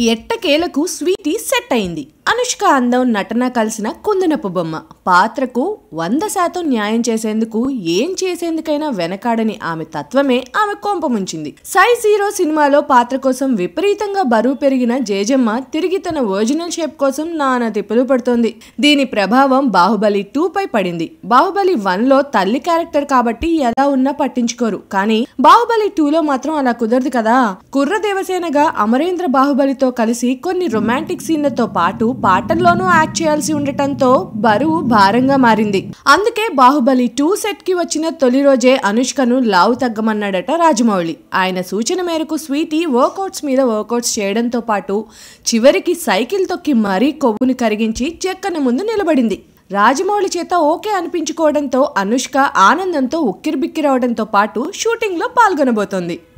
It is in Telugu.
ఎట్టకేలకు స్వీటీ సెట్ అయింది అనుష్క అందం నటన కలిసిన కుందనపు బొమ్మ పాత్రకు వంద శాతం న్యాయం చేసేందుకు ఏం చేసేందుకైనా వెనకాడని ఆమె తత్వమే ఆమె కొంపముంచింది సై జీరో సినిమాలో పాత్ర కోసం విపరీతంగా బరువు పెరిగిన జేజమ్మ తిరిగి తన ఒరిజినల్ షేప్ కోసం నానా తిప్పులు పడుతోంది దీని ప్రభావం బాహుబలి టూ పై పడింది బాహుబలి వన్ లో తల్లి క్యారెక్టర్ కాబట్టి ఎలా ఉన్నా పట్టించుకోరు కానీ బాహుబలి టూలో మాత్రం అలా కుదరదు కదా కుర్ర దేవసేనగా అమరేంద్ర బాహుబలితో కలిసి కొన్ని రొమాంటిక్ సీన్లతో పాటు పాటల్లోనూ యాక్ట్ చేయాల్సి ఉండటంతో బరువు భారంగా మారింది అందుకే బాహుబలి టూ సెట్ కి వచ్చిన తొలి రోజే అనుష్కను లావు తగ్గమన్నాడట రాజమౌళి ఆయన సూచన మేరకు స్వీటీ వర్కౌట్స్ మీద వర్కౌట్స్ చేయడంతో పాటు చివరికి సైకిల్ తొక్కి మరీ కొవ్వును కరిగించి చెక్కన ముందు నిలబడింది రాజమౌళి చేత ఓకే అనిపించుకోవడంతో అనుష్క ఆనందంతో ఉక్కిరిబిక్కిరవడంతో పాటు షూటింగ్లో పాల్గొనబోతోంది